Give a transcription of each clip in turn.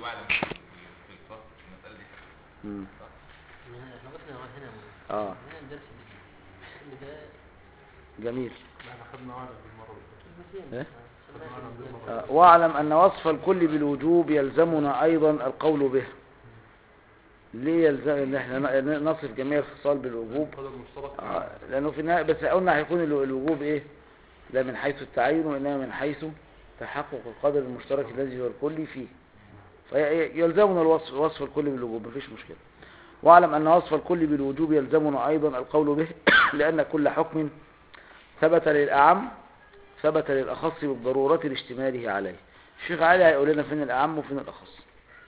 كل واحد في الفصل في المسألة دي مم. صح؟ احنا وقفنا هنا اه هنا الدرس اللي اللي ده جميل احنا خدنا عدد المرة اللي فاتت إيه؟ خدناها خدنا عدد في- المرة آه، واعلم أن وصف الكل بالوجوب يلزمنا أيضا القول به ليه يلزم ان احنا ن- نصف جميع الخصال بالوجوب قدر مشترك آه، لانه في النهايه بس قلنا هيكون الو- الوجوب ايه لا من حيث التعين وانما من حيث تحقق القدر المشترك الذي هو الكلي فيه فيلزمنا الوصف وصف الكل بالوجوب مفيش مشكله واعلم ان وصف الكل بالوجوب يلزمنا ايضا القول به لان كل حكم ثبت للاعم ثبت للاخص بالضروره لاشتماله عليه الشيخ علي هيقول لنا فين الاعم وفين الاخص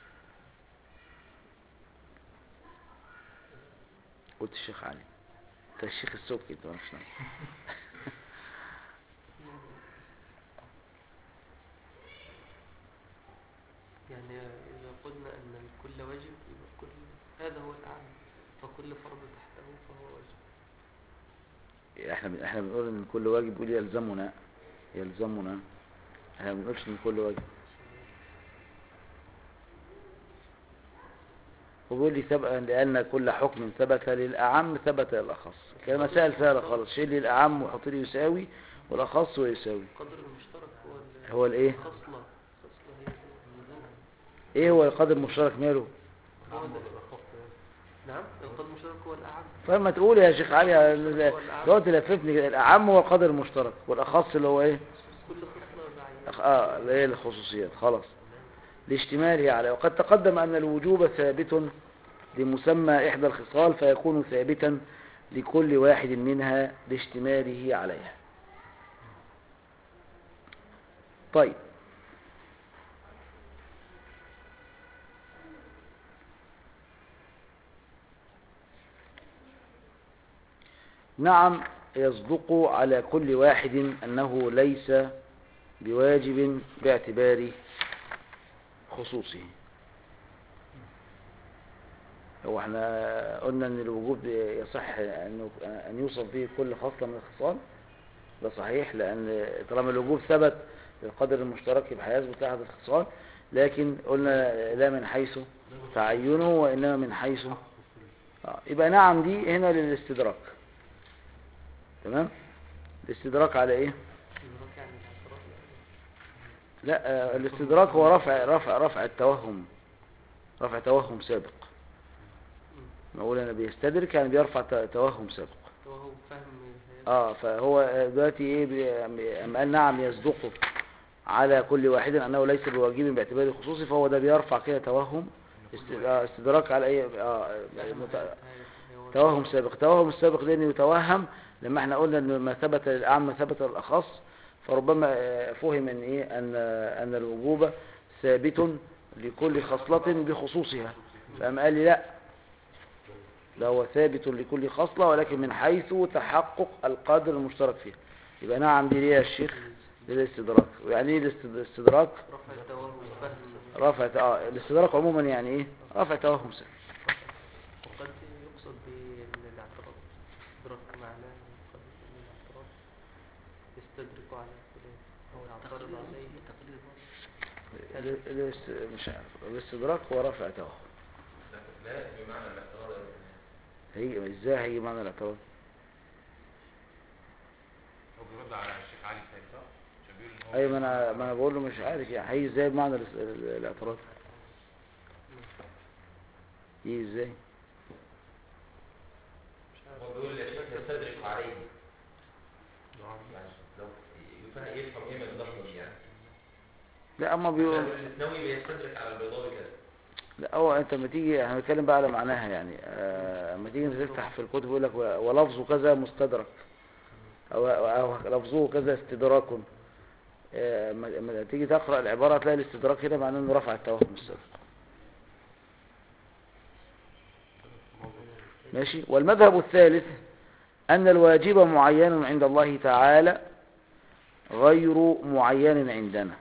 قلت الشيخ علي انت الشيخ السبكي انت مش نعم. يعني إذا قلنا أن الكل واجب يبقى كل هذا هو الأعلى فكل فرض تحته فهو واجب احنا بن- احنا بنقول ان كل واجب يقول يلزمنا يلزمنا احنا ما بنقولش ان كل واجب وبيقول لي ثبت لان كل حكم ثبت للاعم ثبت للاخص كان مسائل سهله خالص شيل لي الاعم وحط لي يساوي والاخص ويساوي القدر المشترك هو ال- هو الايه خصلة خصلة هي الميزان ايه هو القدر المشترك ماله هو عام ده ولا خاص يعني نعم القدر المشترك هو الأعم فلما تقول يا شيخ علي دلوقتي لففني كده. الاعم هو القدر المشترك والاخص اللي هو ايه كل خصلة بعينها أخ- اه اللي هي الخصوصيات خلاص لاشتماله عليه وقد تقدم أن الوجوب ثابت لمسمى إحدى الخصال فيكون ثابتا لكل واحد منها لاشتماله عليها طيب نعم يصدق على كل واحد أنه ليس بواجب باعتبار خصوصه هو احنا قلنا ان الوجوب يصح انه ان يوصف به كل خصلة من الخصال ده صحيح لان طالما الوجوب ثبت للقدر المشترك يبقى هيثبت احد الخصال لكن قلنا لا من حيث تعينه وانما من حيث آه، يبقى نعم دي هنا للاستدراك تمام الاستدراك على ايه إدراك يعني الاعتراف لا آه، الاستدراك هو رفع رفع رفع التوهم رفع توهم سابق نقول انا بيستدرك يعني بيرفع ت- توهم سابق وهو فهم هذا اه فهو آه، دلوقتي ايه بي- أم قال نعم يصدقه على كل واحد انه ليس بواجب باعتبار الخصوصي فهو ده بيرفع كده توهم است- آه، استدراك على اي اه مت- توهم سابق توهم السابق لانه يتوهم لما احنا قلنا ان ما ثبت للاعم ثبت للاخص فربما آه، فهم ان ايه ان آه، ان الوجوب ثابت لكل خصلة بخصوصها فقام قال لي لا ده هو ثابت لكل خصلة ولكن من حيث تحقق القدر المشترك فيها يبقى نعم دي ليه يا الشيخ دي الاستدراك يعني ايه الاست- الاستدراك رفع التوهم فهم رفع اه الاستدراك عموما يعني ايه رفع توهم سابق وقد يقصد بالاعتراض إدراك معناه قد يكون الاعتراض يستدرك على فلان أو يعترض عليه ال- الاست- مش عارف الاستدراك هو رفع توهم لا لا بمعنى الاعتراض هي ازاي هيجي معنى الاعتراض هو بيرد على الشيخ علي سيد صح؟ عشان بيقول ان هو ايوه ما انا ما انا بقول له مش عارف يعني هيجي ازاي بمعنى الاس- ال- الاعتراض يجي ازاي هو بيقول يا شيخ يستدرك عليه نعم يعني لو يفهم يفهم ايه من اللفظه دي يعني لا اما بيقول الاسنوي بيستدرك على البيضاوي كده لا هو انت لما تيجي احنا بنتكلم بقى على معناها يعني آه، لما تيجي انت تفتح في الكتب يقول لك و- ولفظه كذا مستدرك او او لفظه كذا استدراك آه، لما لما تيجي تقرا العباره تلاقي الاستدراك هنا معناه انه رفع التوهم السابق ماشي والمذهب الثالث أن الواجب معين عند الله تعالى غير معين عندنا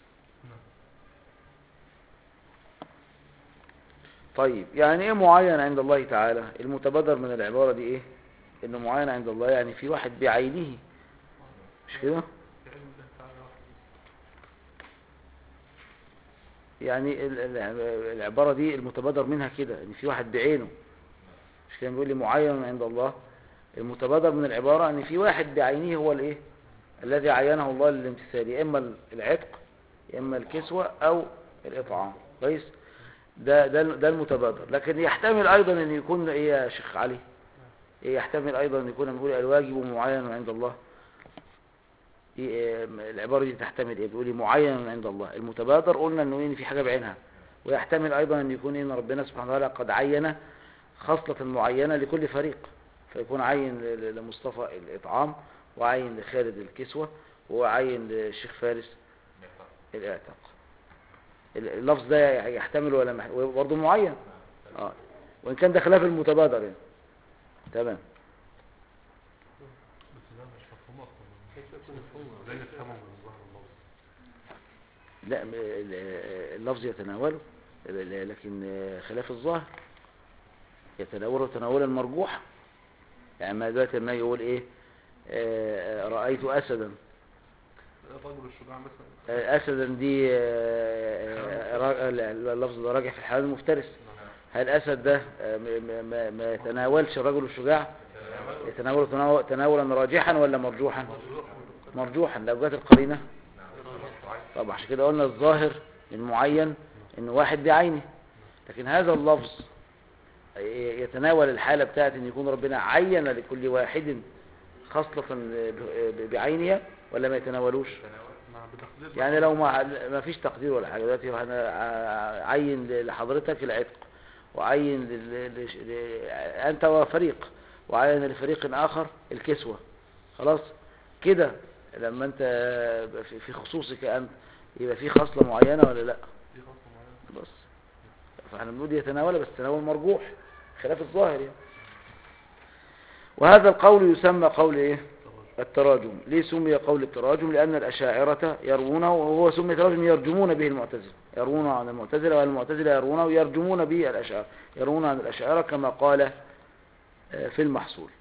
طيب يعني ايه معين عند الله تعالى المتبادر من العبارة دي ايه انه معين عند الله يعني في واحد بعينه مش كده بعلم الله تعالى واحد. يعني ال- ال- العبارة دي المتبادر منها كده ان في واحد بعينه مش كده بيقول لي معين عند الله المتبادر من العبارة ان في واحد بعينه هو الايه الذي عينه الله للامتثال يا اما العتق يا اما الكسوة او الاطعام كويس ده ده ده المتبادر لكن يحتمل ايضا ان يكون ايه يا شيخ علي إيه يحتمل ايضا ان يكون نقول الواجب معين عند الله إيه العبارة دي تحتمل ايه بيقول لي معين عند الله المتبادر قلنا انه ان في حاجة بعينها ويحتمل ايضا ان يكون ان ربنا سبحانه وتعالى قد عين خصلة معينة لكل فريق فيكون عين ل- ل- لمصطفى الاطعام وعين لخالد الكسوة وعين للشيخ فارس الاعتاق ال- اللفظ ده يحتمل ولا مح... برضه معين اه وان كان ده خلاف المتبادر يعني تمام بس ده مش مفهوم اصلا كيف يكون مفهوم ازاي نفهمه من ظهر اللفظ لا م- ال- اللفظ يتناوله ل- لكن خلاف الظاهر يتناوله تناولا مرجوحا يعني ما دلوقتي لما يقول ايه آه، رأيت أسدا الرجل الشجاع مثلا آه، أسدا دي آه، را- اللفظ ده راجع في الحيوان المفترس هل الأسد ده آه، م- م- ما- ما يتناولش الرجل الشجاع يتناوله تناو- تناولا راجحا ولا مرجوحا مرجوحا لو جت القرينة طب عشان كده قلنا الظاهر المعين ان واحد بعينه لكن هذا اللفظ يتناول الحالة بتاعت ان يكون ربنا عين لكل واحد خصلة ب- بعينها ولا ما يتناولوش مع بتقدير يعني لو ما ما فيش تقدير ولا حاجة دلوقتي انا عين لحضرتك العتق وعين لل- لل- ل- انت وفريق وعين لفريق اخر الكسوة خلاص كده لما انت في- في خصوصك انت يبقى في خصلة معينة ولا لا دي خاصة معينة بس فاحنا بنقول يتناول بس تناول مرجوح خلاف الظاهر يعني وهذا القول يسمى قول ايه التراجم ليه سمي قول التراجم لأن الأشاعرة يروونه وهو سمي تراجم يرجمون به المعتزلة يرون عن المعتزلة والمعتزلة يرونه ويرجمون به الأشاعرة يرون عن الأشاعرة كما قال آه، في المحصول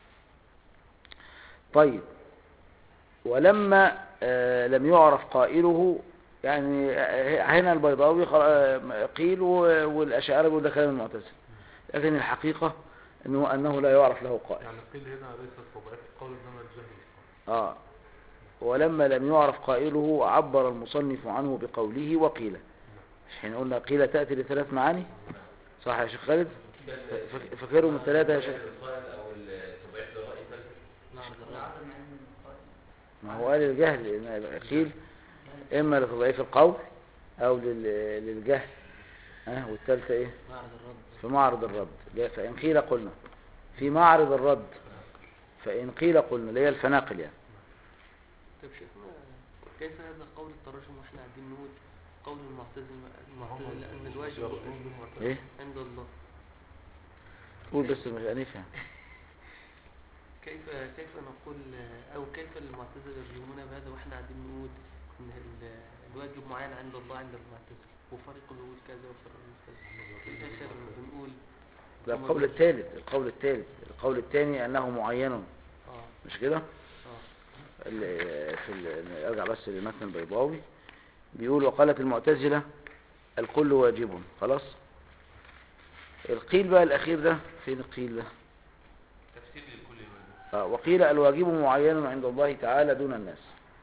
طيب ولما آه، لم يعرف قائله يعني آه، هنا البيضاوي خ- آه، قيل و- والأشاعرة بيقول ده كلام المعتزلة لكن الحقيقة أنه, أنه لا يعرف له قائل يعني قيل هنا ليست طبيعة القول انما الجهل الصحيح آه ولما لم يعرف قائله عبر المصنف عنه بقوله وقيل مش احنا قلنا قيل تأتي لثلاث معاني صح يا شيخ خالد فك- فاكرهم الثلاثة يا شيخ نعرض الرأي ما هو قال الجهل إن قيل إما لتضعيف القول أو لل- للجهل ها والثالثة إيه نعرض الرد في معرض الرد لا، فإن قيل قلنا في معرض الرد فإن قيل قلنا اللي هي الفناقل يعني طيب شيخنا كيف هذا قول التراجم واحنا قاعدين نقول قول المعتزلة المعتزلة أن الواجب يرجون بالمعتزلة إيه عند الله قول بس مش هنفهم كيف كيف نقول أو كيف المعتزلة يرجمون بهذا واحنا قاعدين نقول إن ال- الواجب معين عند الله عند المعتزلة وفريق يقول كذا وفريق يقول كذا في الآخر بنقول ده القول الثالث القول الثالث القول الثاني أنه معين اه مش كده اه ال- في ال- ارجع بس لمتن البيضاوي بيقول وقالت المعتزلة الكل واجب خلاص القيل بقى الأخير ده فين القيل ده تفسير لكل واجب آه وقيل الواجب معين عند الله تعالى دون الناس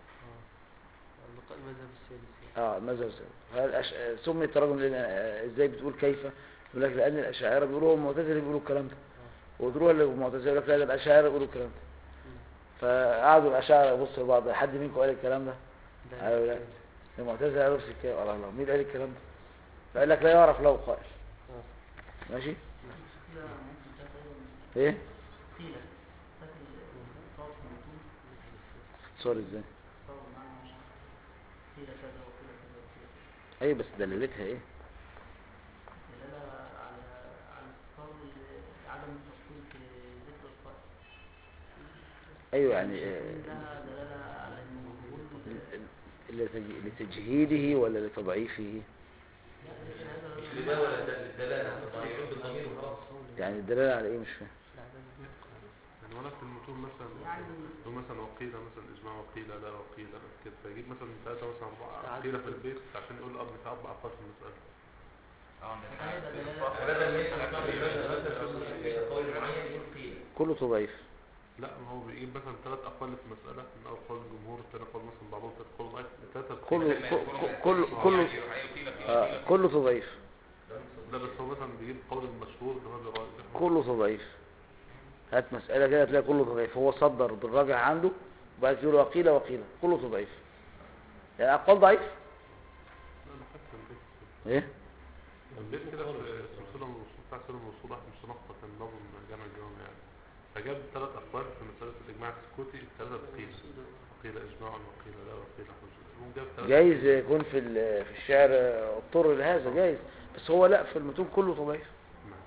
اه اللقاء المذهب الثالث اه ماذا هل أش... سمي التراجم لنا آه، ازاي بتقول كيف يقول لك لان الاشاعره بيقولوا المعتزله بيقولوا الكلام ده ودروها للمعتزله يقول لك لا ده الاشاعره بيقولوا الكلام ده فقعدوا الاشاعره يبصوا لبعض حد منكم قال الكلام ده ده أيوة لا. المعتزله قالوا نفس الكلام الله الله مين قال الكلام ده فقال لك لا يعرف له قائل اه ماشي لا ممكن تاخد ايه قيل تاخد صوت موجود صور ازاي صوت معنا مش عارف. قيل كذا وقيل كذا وقيل كذا ايه بس دلالتها ايه دلالة على على استقرار عدم التفصيل في ذكر القائل ايوه يعني آه، لها دلالة على انه موجود لتج- لتجهيده ولا لتضعيفه يعني الدلاله على ايه مش فاهم ولا في المتون مثلا يعني لو مثلا وقيل مثلا اجماع وقيل لا وقيل لا كده فيجيب مثلا ثلاثة مثلا أربعة تعدد. قيل في البيت عشان يقول له في أربع أقوال في المسألة اه هيبقى ده دلالة بدل ما يسمع قول معين يقول قيل كله تضعيف لا ما هو بيجيب مثلا ثلاث أقوال في المسألة من أول قول الجمهور الثاني قول مثلا بعضهم ثلاث قول ضعيف ثلاثة كله كله كله آه، كله تضعيف لا بس هو مثلا بيجيب قول المشهور اللي هو بيراجح كله تضعيف هات مسألة كده تلاقي كله تضعيف هو صدر بالراجع عنده وبعد كده يقول وقيل وقيل كله تضعيف يعني أقوال ضعيف لا أنا حتى البيت ايه البيت كده في السلسلة الموصول بتاع السلسلة الموصولة مش نقطة كان نظم جامع الجوامع يعني فجاب ثلاث أقوال في مسألة الإجماع السكوتي الثلاثة قيل قيل إجماع وقيل لا وقيل حجة المهم جاب ثلاثة جايز يكون في ال- في الشعر اضطر لهذا جايز بس هو لا في المتون كله تضعيف نعم.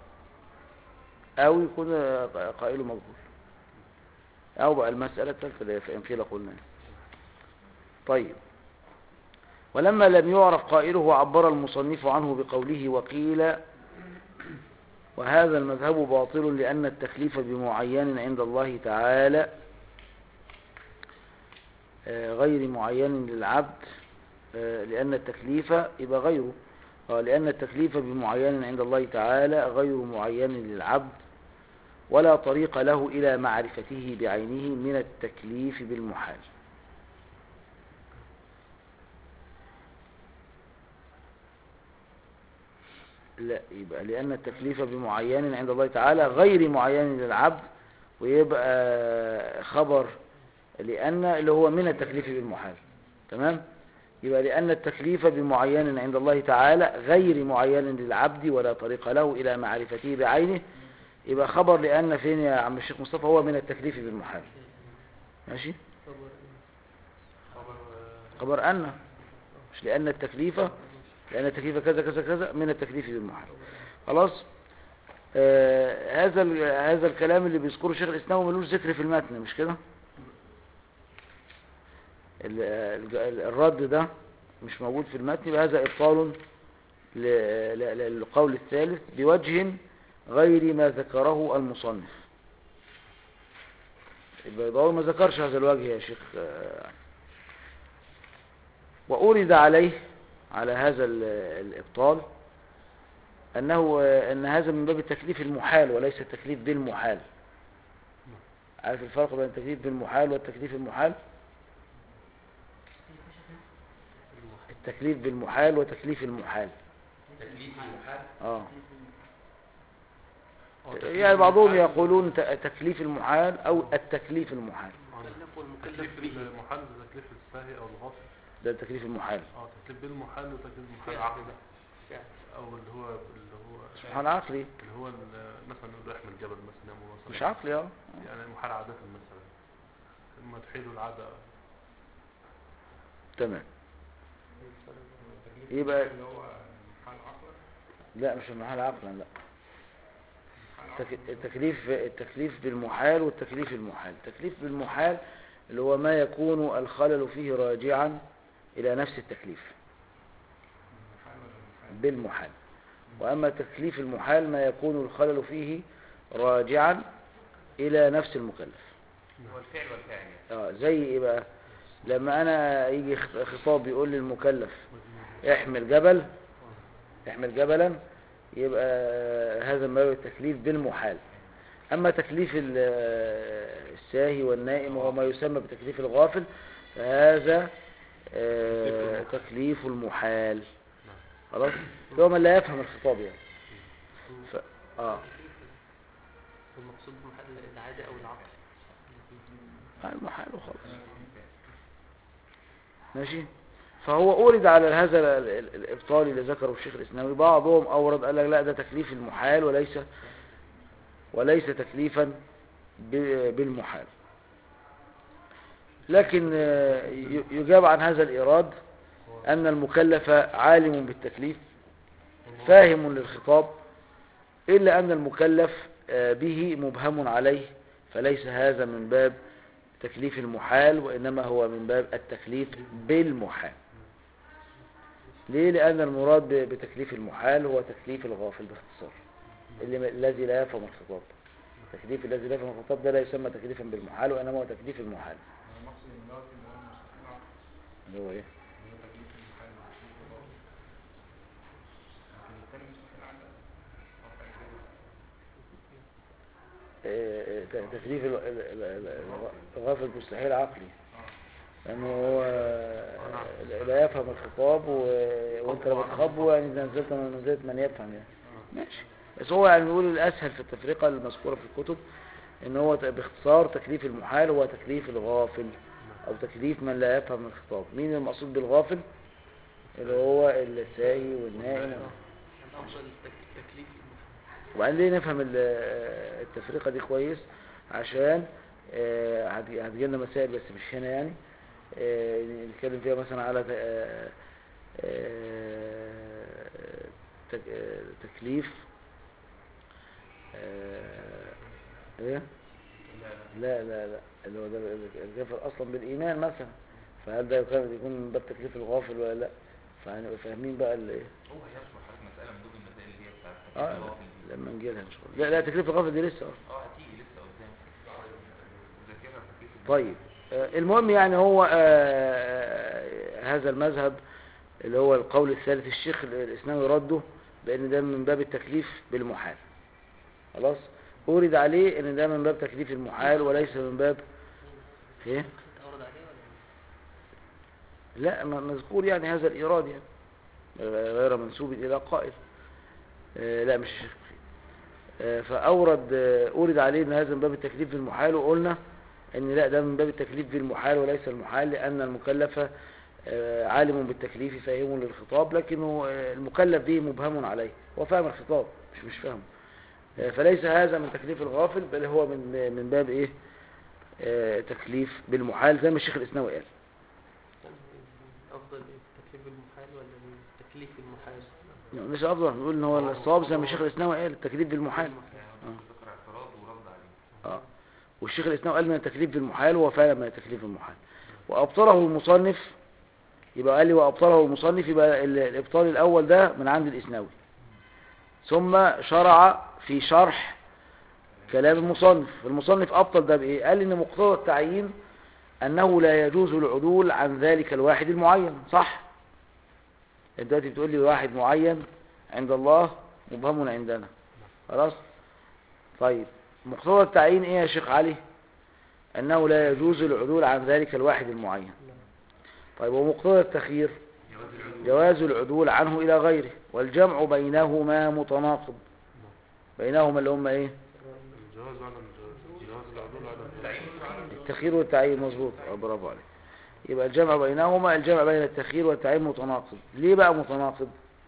أو يكون قائله مقبول أو بقى المسألة الثالثة اللي هي فإن قيل قلنا طيب ولما لم يعرف قائله عبر المصنف عنه بقوله وقيل وهذا المذهب باطل لأن التكليف بمعين عند الله تعالى آه، غير معين للعبد آه، لأن التكليف يبقى غيره آه، لأن التكليف بمعين عند الله تعالى غير معين للعبد ولا طريق له إلى معرفته بعينه من التكليف بالمحال لا يبقى لأن التكليف بمعين عند الله تعالى غير معين للعبد ويبقى خبر لأن اللي هو من التكليف بالمحال تمام يبقى لأن التكليف بمعين عند الله تعالى غير معين للعبد ولا طريق له إلى معرفته بعينه يبقى خبر لأن فين يا عم الشيخ مصطفى هو من التكليف بالمحال ماشي خبر خبر آه، خبر أن مش لأن التكليف لأن التكليف كذا كذا كذا من التكليف بالمحال خلاص آه هذا ال- هذا الكلام اللي بيذكره شيخ الإسلام ملوش ذكر في المتن مش كده ال- ال- الرد ده مش موجود في المتن يبقى هذا إبطال ل- ل- للقول الثالث بوجه غير ما ذكره المصنف يبقى يبقى هو ما ذكرش هذا الوجه يا شيخ آه، وأورد عليه على هذا ال- الإبطال أنه أن هذا من باب التكليف المحال وليس التكليف بالمحال عارف الفرق بين التكليف بالمحال والتكليف المحال التكليف بالمحال وتكليف المحال تكليف المحال اه آه، تكليف يعني بعضهم المحال- يقولون ت- تكليف المحال أو التكليف المحال المكلف والمكلف تكليف به المحال ده تكليف الساهي أو الغافل ده التكليف المحال اه تكليف بالمحال وتكليف المحال فعل. عقلي فعل. او اللي هو اللي هو محال عقلي اللي هو ال- مثلا يقول احمل جبل مثلا يعمل مثلا مش عقلي اه يعني محال عادة مثلا ثم تحيل العادة تمام يبقى اللي هو محل عقلك لا مش المحال عقلا لا التك- التكليف التكليف بالمحال والتكليف المحال التكليف بالمحال اللي هو ما يكون الخلل فيه راجعا إلى نفس التكليف بالمحال وأما تكليف المحال ما يكون الخلل فيه راجعا إلى نفس المكلف هو الفعل والفاعل يعني اه زي ايه بقى لما انا يجي خ- خطاب يقول للمكلف احمل جبل احمل جبلا يبقى هذا ما هو التكليف بالمحال اما تكليف ال- الساهي والنائم وهو ما يسمى بتكليف الغافل فهذا آه، تكليف المحال خلاص هو من لا يفهم الخطاب يعني ف... اه المقصود بمحل العادة أو العقل المحال وخلاص ماشي فهو أورد على هذا ال- ال- الإبطال اللي ذكره الشيخ الإسلامي بعضهم أورد قال لك لا ده تكليف المحال وليس وليس تكليفا ب- بالمحال لكن آه، ي- يجاب عن هذا الإيراد أن المكلف عالم بالتكليف فاهم للخطاب إلا أن المكلف آه، به مبهم عليه فليس هذا من باب تكليف المحال وإنما هو من باب التكليف بالمحال ليه لأن المراد ب- بتكليف المحال هو تكليف الغافل باختصار اللي الذي لا يفهم الخطاب التكليف الذي لا يفهم الخطاب ده لا يسمى تكليفا بالمحال وإنما هو تكليف المحال انا مقصد ان دوت اللي هو المستقنع اللي هو إيه اللي هو تكليف المحل والمحل والله. لكن التاني مستحيل عندك هو كان كده. آه، ت- تكليف ال- ال- ال- ال- الغافل مستحيل عقلي لأنه هو آه، لا يفهم الخطاب و... وانت لما تخاطبه يعني نزلت من منزلة من يفهم يعني ماشي بس هو يعني بيقول الأسهل في التفرقة المذكورة في الكتب إن هو ت- باختصار تكليف المحال هو تكليف الغافل أو تكليف من لا يفهم الخطاب مين المقصود بالغافل اللي هو الساهي والنائم الأفضل التك- تكليف المحال وبعدين ليه نفهم ال- التفرقة دي كويس عشان آه، هتجي هتجي لنا مسائل بس مش هنا يعني آه، نتكلم فيها مثلا على ت- آه، آه، تك- آه، تكليف آه، ايه لا لا لا اللي هو ده الكافر اصلا بالايمان مثلا فهل ده يكون يكون من باب تكليف الغافل ولا لا فهنبقى فاهمين بقى الايه هو هيشرح حضرتك مسألة من ضمن المسائل اللي هي بتاعت اه تكليف الغافل دي. لما نجي لها ان شاء الله لا لا تكليف الغافل دي لسه اه اه هتيجي لسه قدام ذاكرها في تكليف الغافل. طيب آه، المهم يعني هو آه، هذا المذهب اللي هو القول الثالث الشيخ الإسلامي رده بأن ده من باب التكليف بالمحال خلاص أورد عليه أن ده من باب تكليف المحال وليس من باب إيه؟ أنت أورد عليه ولا لا م- مذكور يعني هذا الإيراد يعني غير منسوب إلى قائل آه، لا مش الشيخ مفيد. آه، فأورد آه، أورد عليه أن هذا من باب التكليف بالمحال وقلنا أن لا ده من باب التكليف بالمحال وليس المحال لأن المكلف آه، عالم بالتكليف فاهم للخطاب لكنه آه، المكلف به مبهم عليه هو فاهم الخطاب مش مش فاهمه آه، فليس هذا من تكليف الغافل بل هو من من باب ايه آه، تكليف بالمحال زي ما الشيخ الاسناوي قال أفضل إيه التكليف بالمحال ولا التكليف المحال يعني مش افضل نقول ان هو الصواب زي ما الشيخ الاسناوي قال التكليف بالمحال يعني هو ذكر اعتراض ورد عليه اه والشيخ الاسلام قال من التكليف بالمحال وهو فعلا من التكليف بالمحال وابطله المصنف يبقى قال لي وابطله المصنف يبقى ال- الابطال الاول ده من عند الاسناوي ثم شرع في شرح كلام المصنف المصنف ابطل ده بايه قال ان مقتضى التعيين انه لا يجوز العدول عن ذلك الواحد المعين صح انت دلوقتي بتقول لي واحد معين عند الله مبهم عندنا خلاص طيب مقتضى التعيين ايه يا شيخ علي انه لا يجوز العدول عن ذلك الواحد المعين طيب ومقتضى التخيير جواز العدول جواز العدول عنه الى غيره والجمع بينهما متناقض بينهما اللي هم ايه الجواز على الجواز جواز العدول على الجواز التخيير والتعيين مظبوط آه، برافو عليك يبقى الجمع بينهما الجمع بين التخيير والتعيين متناقض ليه بقى متناقض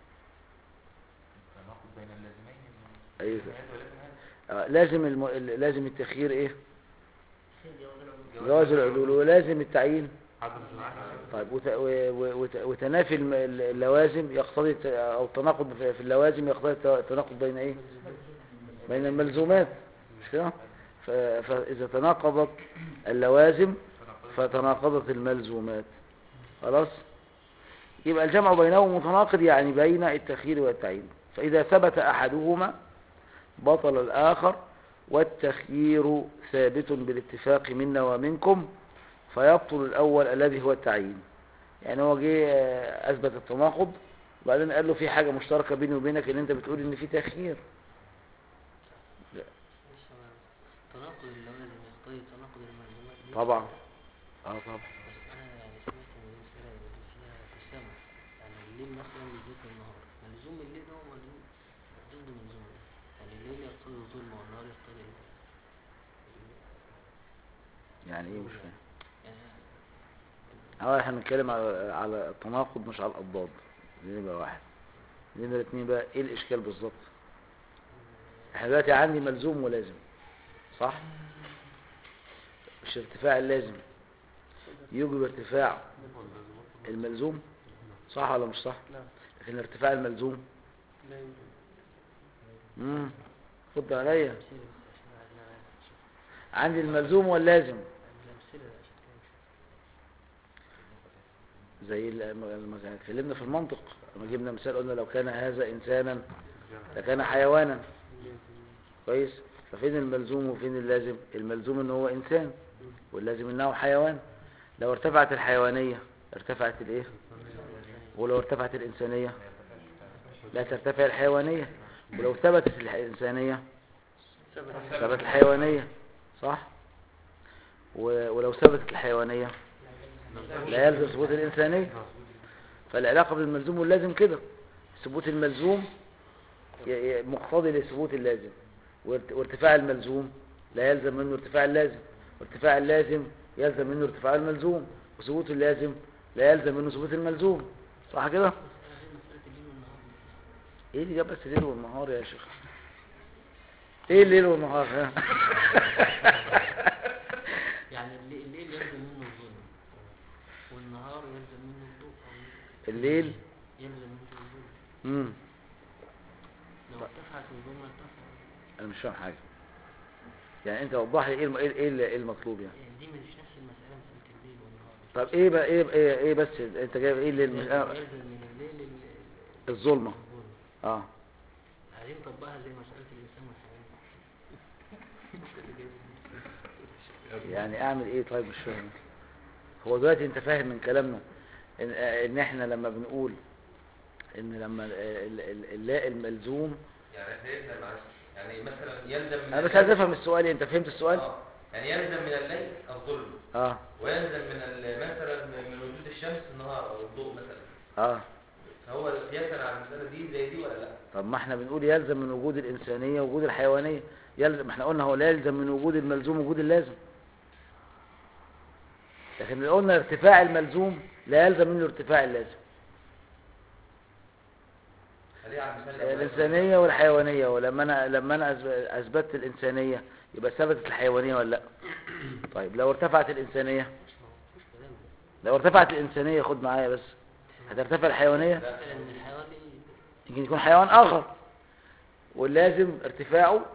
تناقض بين اللازمين أيوة. لازم هذا ولازم هذا آه، لازم الم... ال- لازم التخيير ايه في جواز العدول جواز العدول ولازم التعيين عدم جماعة طيب وت... و... و... وت... وتنافي الم- ال- اللوازم يقتضي الت- او التناقض في في اللوازم يقتضي الت- التناقض بين ايه بين الملزومات مش كده ف... فاذا تناقضت اللوازم فتناقضت الملزومات خلاص يبقى الجمع بينهما متناقض يعني بين التخيير والتعيين فإذا ثبت أحدهما بطل الآخر والتخيير ثابت بالاتفاق منا ومنكم فيبطل الأول الذي هو التعيين يعني هو جه آه، أثبت التناقض وبعدين قال له في حاجة مشتركة بيني وبينك إن أنت بتقول إن في تخيير مش هو تناقض اللوازم يقتضي تناقض الملزومات دي طبعا اه طبعا بس أنا يعني سمعت إن المسألة فيها تسامح يعني الليل مثلا بالذات النهار ملزوم الليل هو ملزوم ضد ملزوم الليل. يعني الليل يقتضي الظلم والنهار يقتضي ال- يعني إيه مش فاهم يعني اه احنا بنتكلم على على التناقض مش على الأضداد دي نبقى واحد نمرة اتنين بقى ايه الإشكال بالظبط احنا دلوقتي عندي ملزوم ولازم صح مش ارتفاع اللازم يوجب ارتفاع الملزوم صح ولا مش صح نعم لكن ارتفاع الملزوم لا يوجد امم خد عليا أمثلة بس عشان عايزين نشوف عندي الملزوم واللازم الأمثلة عشان كده نشوف. زي ال- لما كان- اتكلمنا في المنطق لما جبنا مثال قلنا لو كان هذا إنسانا لكان حيوانا كويس ففين الملزوم وفين اللازم الملزوم ان هو انسان واللازم انه حيوان لو ارتفعت الحيوانية ارتفعت الايه ولو ارتفعت الانسانية لا ترتفع الحيوانية ولو ثبتت الانسانية ثبت الحيوانية صح و- ولو ثبتت الحيوانية لا يلزم ثبوت الإنسانية فالعلاقة بين الملزوم واللازم كده ثبوت الملزوم ي- ي- مقتضي لثبوت اللازم وارت- وارتفاع الملزوم لا يلزم منه ارتفاع اللازم وارتفاع اللازم يلزم منه ارتفاع الملزوم وثبوت اللازم لا يلزم منه ثبوت الملزوم صح كده ايه اللي جاب بس الليل والنهار يا شيخ ايه الليل والنهار ها يعني الليل الليل يلزم منه الظلم والنهار يلزم منه الضوء أو الليل يلزم منه الظلم امم لو ارتفعت الظلمة ارتفع انا مش فاهم حاجه يعني انت وضح لي ايه الم- ايه ايه ال- إيه المطلوب يعني يعني دي مش نفس المسألة مسألة الليل والنهار طب ايه بقى ايه ايه, إيه بس انت جايب ايه اللي الم... يلزم آه، يلزم من الليل ال- الظلمه الظلم اه عايزين نطبقها زي مسألة الإنسان والحيوان يعني اعمل ايه طيب مش فاهم هو دلوقتي انت فاهم من كلامنا ان, آه، إن احنا لما بنقول ان لما ال- ال- ال- اللاء الملزوم يعني سيدنا معلش يعني مثلا يلزم من انا بس عايز الليل- افهم السؤال انت فهمت السؤال آه. يعني يلزم من الليل الظلم اه ويلزم من ال- مثلا من وجود الشمس النهار او الضوء مثلا اه فهو قياسا على المساله دي زي دي ولا لا؟ طب ما احنا بنقول يلزم من وجود الإنسانية وجود الحيوانية يلزم ما احنا قلنا هو لا يلزم من وجود الملزوم وجود اللازم لكن لو قلنا ارتفاع الملزوم لا يلزم منه ارتفاع اللازم خليها على المثال الأولاني. الإنسانية والحيوانية ولما أنا لما أنا أثب- أثبتت الإنسانية يبقى ثبتت الحيوانية ولا لا طيب لو ارتفعت الإنسانية لو ارتفعت الإنسانية خد معايا بس هترتفع الحيوانية لأن الحيوان دي يمكن يكون حيوان آخر واللازم ارتفاعه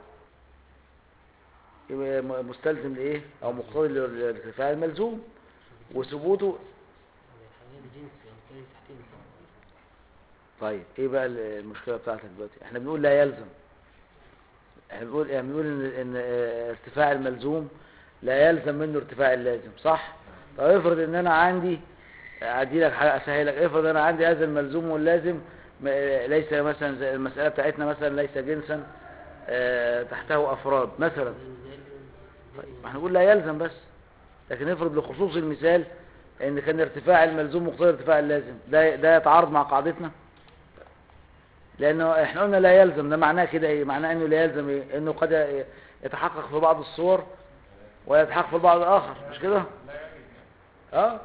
يبقى م- مستلزم لإيه أو مقتضي لارتفاع الملزوم وثبوته الحيوان دي جنس يعني تحت إنسان طيب ايه بقى ال- المشكلة بتاعتك دلوقتي احنا بنقول لا يلزم احنا بنقول يعني بنقول ان, إن اه، ارتفاع الملزوم لا يلزم منه ارتفاع اللازم صح طب افرض ان انا عندي ادي لك حاجه اسهلك افرض انا عندي هذا الملزوم واللازم م- اه، ليس مثلا زي المسألة بتاعتنا مثلا ليس جنسا اه، تحته افراد مثلا طيب ما احنا نقول لا يلزم بس لكن افرض لخصوص المثال ان كان ارتفاع الملزوم مقتضي ارتفاع اللازم ده ده يتعارض مع قاعدتنا لانه احنا قلنا لا يلزم ده معناه كده ايه معناه انه لا يلزم ايه انه قد يتحقق في بعض الصور ويتحقق في البعض الاخر مش كده اه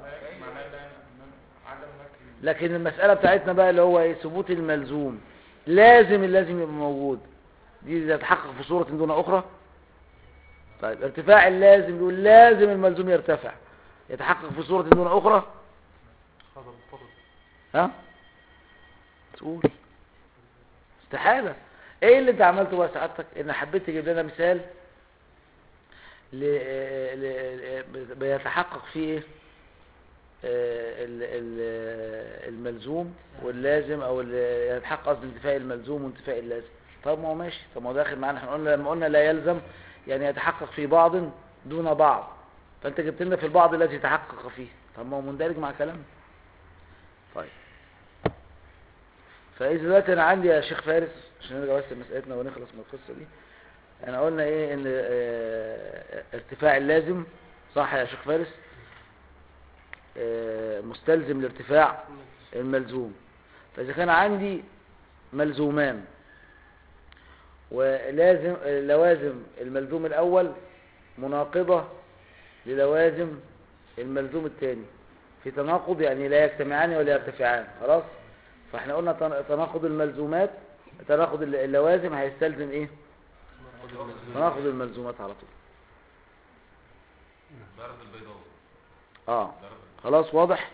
لكن المسألة بتاعتنا بقى اللي هو ايه ثبوت الملزوم لازم اللازم يبقى موجود دي تتحقق في صورة دون اخرى طيب ارتفاع اللازم يقول لازم الملزوم يرتفع يتحقق في صورة دون اخرى هذا مضطرد ها تقول استحالة ايه اللي انت عملته بقى سعادتك ان حبيت تجيب لنا مثال ل... ل... ل... بيتحقق فيه ايه آه، ال- ال- الملزوم واللازم او ال- يتحقق قصد انتفاء الملزوم وانتفاء اللازم طب ما هو ماشي طب ما هو داخل معانا احنا قلنا لما قلنا لا يلزم يعني يتحقق في بعض دون بعض فانت جبت لنا في البعض الذي يتحقق فيه طب ما هو مندرج مع كلامنا طيب فإذا دلوقتي أنا عندي يا شيخ فارس عشان نرجع بس لمسألتنا ونخلص من القصة دي احنا قلنا إيه إن آه، ارتفاع اللازم صح يا شيخ فارس آه، مستلزم لارتفاع الملزوم فإذا كان عندي ملزومان ولازم لوازم الملزوم الأول مناقضة للوازم الملزوم الثاني في تناقض يعني لا يجتمعان ولا يرتفعان خلاص فاحنا قلنا تن- تناقض الملزومات تناقض الل- اللوازم هيستلزم ايه تناقض الملزومات على طول ضرب البيضاء اه ضرب خلاص واضح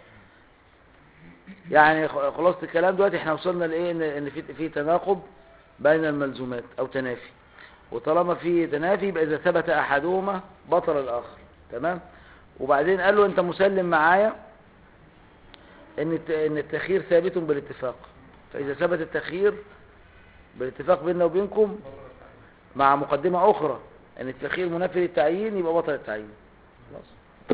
يعني خ- خلاصة الكلام دلوقتي احنا وصلنا لايه ان ان في في تناقض بين الملزومات او تنافي وطالما في تنافي يبقى اذا ثبت احدهما بطل الاخر تمام وبعدين قال له انت مسلم معايا ان الت- ان التخيير ثابت بالاتفاق فاذا ثبت التخيير بالاتفاق بيننا وبينكم مع مقدمة أخرى أن التأخير منافي للتعيين يبقى بطل التعيين خلاص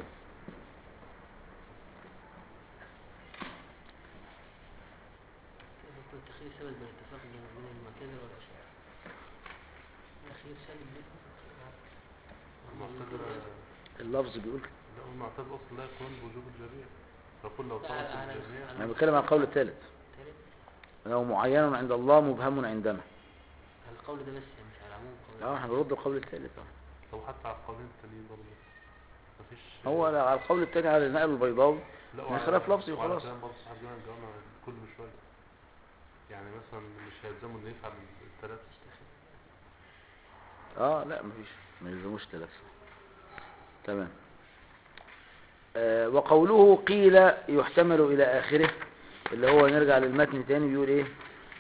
التأخير سبب بالاتفاق بين بين المعتزلة والأشاعرة الأخير سبب ليه؟ المعتزلة اللفظ بيقول كده. لا المعتزلة أصلا لا يكون بوجوب الجميع فكل لو لا، طلبت على- الجميع أنا بتكلم عن القول الثالث تالت لو معين عند الله مبهم عندنا على القول ده بس يعني مش على عموم القول اه احنا بنرد القول الثالث اه لو حتى على القولين التانيين برضه مفيش هو على القول الثاني على النقل البيضاوي لا من خلاف لفظي وعلى وخلاص. كلام برضه صاحب جامع الجامع كل شوية يعني مثلا مش هيلزموا انه يفعل الثلاثة اه لا مفيش ما يلزموش ثلاثة تمام آه وقوله قيل يحتمل الى اخره اللي هو نرجع للمتن تاني بيقول ايه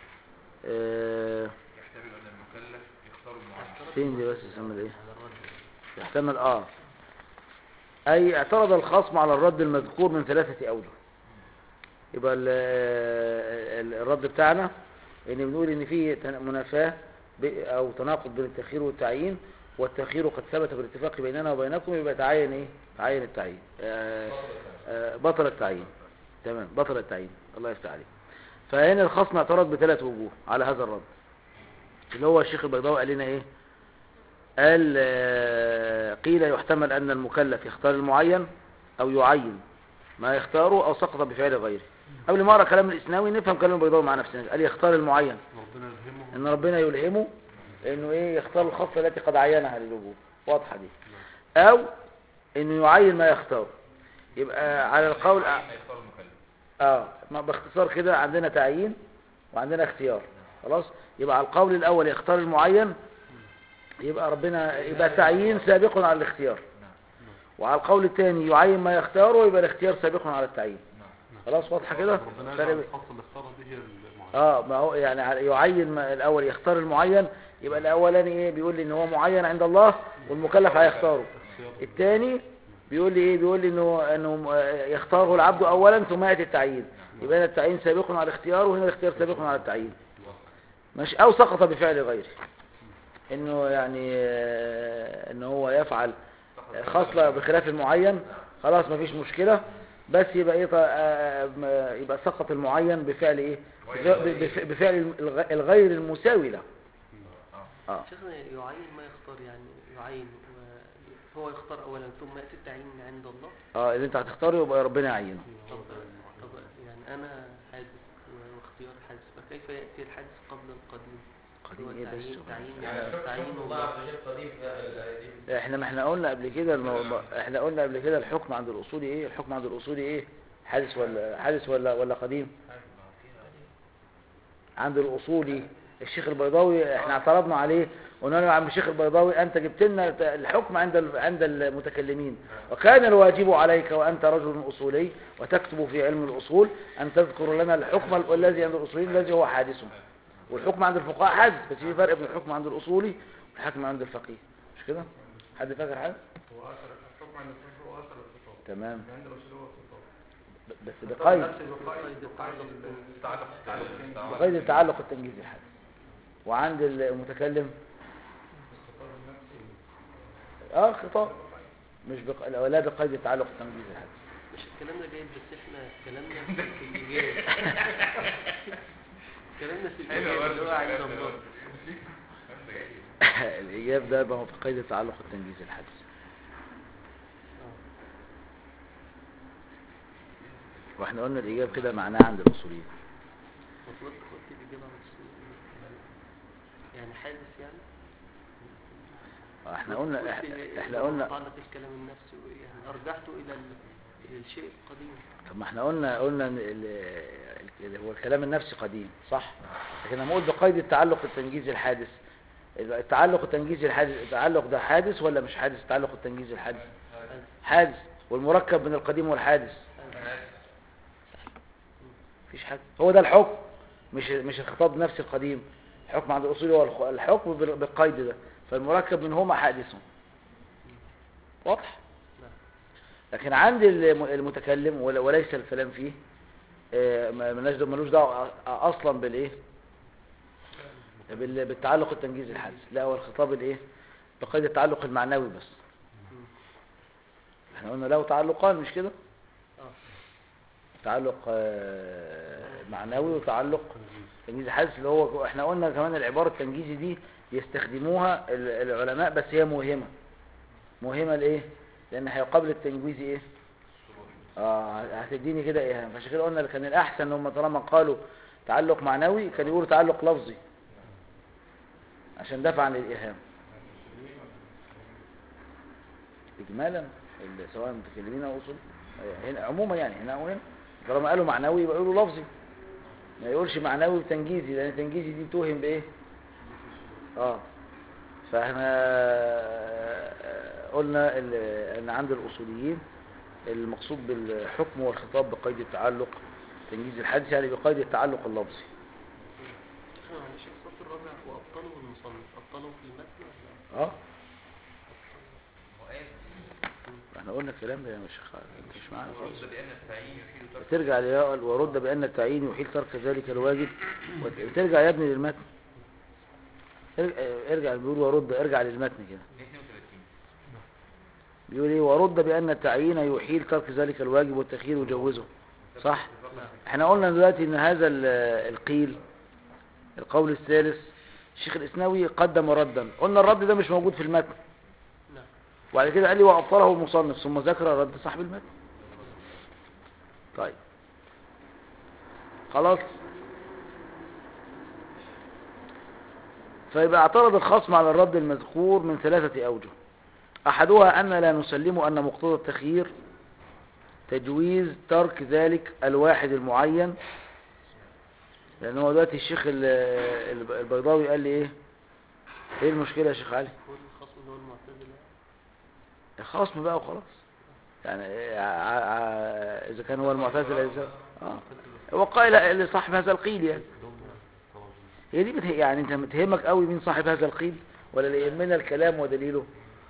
آه يحتمل ان المكلف يختار المعين فين دي بس يسمى ايه على الرد يحتمل اه اي اعترض الخصم على الرد المذكور من ثلاثة اوجه يبقى ال- ال- الرد بتاعنا ان بنقول ان في تن- منافاة ب- او تناقض بين التأخير والتعيين والتأخير قد ثبت بالاتفاق بيننا وبينكم يبقى تعين ايه تعين التعيين آه آه بطل التعيين تمام بطل التعيين الله يفتح عليك فهنا الخصم اعترض بثلاث وجوه على هذا الرد اللي هو الشيخ البيضاوي قال لنا ايه قال آه، قيل يحتمل أن المكلف يختار المعين أو يعين ما يختاره أو سقط بفعل غيره قبل ما أقرأ كلام الإسناوي نفهم كلام البيضاوي مع نفسنا قال يختار المعين ربنا يلهمه إن ربنا يلهمه إنه إيه يختار الخاصة التي قد عينها للوجوب واضحة دي أو إنه يعين ما يختاره يبقى على القول المعين يختار المكلف اه ما باختصار كده عندنا تعيين وعندنا اختيار خلاص يبقى على القول الاول يختار المعين يبقى ربنا يبقى التعيين سابق على الاختيار وعلى القول الثاني يعين ما يختاره يبقى الاختيار سابق على التعيين خلاص واضحه كده ربنا فرق يجعل بين- الخاصة اللي اختارها دي هي المعين اه ما هو يعني على- يعين ما الاول يختار المعين يبقى الاولاني ايه بيقول لي ان هو معين عند الله والمكلف هيختاره الثاني بيقول لي ايه بيقول لي انه انه آه، يختاره العبد اولا ثم ياتي التعيين يبقى هنا التعيين سابق على الاختيار وهنا الاختيار سابق على التعيين ماشي او سقط بفعل غيره انه يعني آه، ان هو يفعل آه، خصلة بخلاف المعين خلاص مفيش مشكلة بس يبقى ايه ط- آه، م- يبقى سقط المعين بفعل ايه بف- بف- بفعل الغ- الغير المساوي له اه شيخنا يعين ما يختار يعني يعين هو يختار اولا ثم ياتي التعيين عند الله اه اللي انت هتختاره يبقى ربنا يعينه طب طب يعني انا حادث واختيار حادث فكيف ياتي الحادث قبل القديم قديم هو ايه تعيين بس تعيين يعني حكم تعيين الله الله عز وجل قديم لا- لا- احنا ما احنا قلنا قبل كده الموضوع احنا قلنا قبل كده الحكم عند الاصولي ايه الحكم عند الاصولي ايه حادث ولا حادث ولا ولا قديم عند الاصولي الشيخ البيضاوي احنا اعترضنا عليه قلنا له يا عم الشيخ البيضاوي انت جبت لنا الحكم عند ال- عند المتكلمين وكان الواجب عليك وانت رجل اصولي وتكتب في علم الاصول ان تذكر لنا الحكم الذي عند الاصوليين الذي هو حادث والحكم عند الفقهاء حادث بس في فرق بين الحكم عند الاصولي والحكم عند الفقيه مش كده حد فاكر حاجه هو أثر الحكم عند الكفر وأثر الخطاب تمام عند الرسول هو الخطاب ب- بس بقيد نفس بقيد التعلق تعلق بقيد التعلق التنجيزي الحادث وعند المتكلم الخطاب النفسي اه خطاب مش بق... لا لا بقيد التعلق التنجيزي الحادث مش الكلام ده جاي بس احنا كلامنا في الايجاب كلامنا في الايجاب اللي هو عند الله الايجاب ده ما هو بقيد التعلق التنجيزي الحادث واحنا قلنا الايجاب كده معناه عند الاصوليين مطلق قلت الاجابه عن السؤال يعني حادث يعني احنا قلنا قلت احنا, احنا لو قلنا متعلق الكلام النفسي يعني ارجعته الى ال- الى الشيء القديم طب ما احنا قلنا قلنا ان ال- ال- هو الكلام النفسي قديم صح لكن لما اقول بقيد التعلق التنجيزي الحادث يبقى التعلق التنجيزي الحادث التعلق ده حادث ولا مش حادث التعلق التنجيزي الحادث حادث والمركب من القديم والحادث مفيش حاجه هو ده الحكم مش مش الخطاب نفس القديم الحكم عند الاصول هو الخ- الحكم بال- بالقيد ده فالمركب منهما حادث واضح لكن عند الم- المتكلم ول- وليس الكلام فيه آه، ما- ملوش ملوش دعوه أ- اصلا بالايه بال- بالتعلق التنجيزي الحادث لا هو الخطاب الايه بقيد التعلق المعنوي بس احنا قلنا له تعلقان مش كده اه تعلق آه، معنوي وتعلق تنجيزي حادث اللي هو احنا قلنا كمان العبارة التنجيزي دي يستخدموها ال- العلماء بس هي موهمة موهمة لايه لان هيقابل التنجيزي ايه اه هتديني كده ايهام فعشان كده قلنا كان الاحسن ان هم طالما قالوا تعلق معنوي كان يقولوا تعلق لفظي عشان دفعا للايهام اجمالا ال- سواء متكلمين او اصول هنا عموما يعني هنا او هنا طالما قالوا معنوي يبقى يقولوا لفظي ما يقولش معنوي وتنجيزي لان التنجيزي دي توهم بايه اه فاحنا قلنا ال- ان عند الاصوليين المقصود بالحكم والخطاب بقيد التعلق تنجيز الحادث يعني بقيد التعلق اللفظي احنا معلش الصف الرابع وابطاله المصنف ابطاله في المتن ولا اه وقال احنا قلنا الكلام ده يا شيخ انت مش معانا خالص ورد بأن التعيين يحيل ترك ترجع ليقل ورد بأن التعيين يحيل ترك ذلك الواجب وت- ترجع يا ابني للمتن ارجع, ارجع بيقول ورد ارجع للمتن كده 32 بيقول ايه ورد بأن التعيين يحيل ترك ذلك الواجب والتخيير يجوزه صح احنا قلنا دلوقتي ان هذا ال- القيل القول الثالث الشيخ الاسناوي قدم ردا قلنا الرد ده مش موجود في المتن نعم وبعد كده قال لي وابطله المصنف ثم ذكر رد صاحب المتن طيب خلاص فيبقى اعترض الخصم على الرد المذكور من ثلاثة أوجه أحدها أن لا نسلم أن مقتضى التخيير تجويز ترك ذلك الواحد المعين لأن هو دلوقتي الشيخ ال- ال- البيضاوي قال لي إيه إيه المشكلة يا شيخ علي هو الخصم اللي هو المعتزله الخصم بقى وخلاص يعني ع- ع- إذا كان هو المعتزلة إذا آه هو قائل لصاحب هذا القيل يعني هي دي بته... يعني انت متهمك قوي مين صاحب هذا القيل ولا اللي يهمنا الكلام ودليله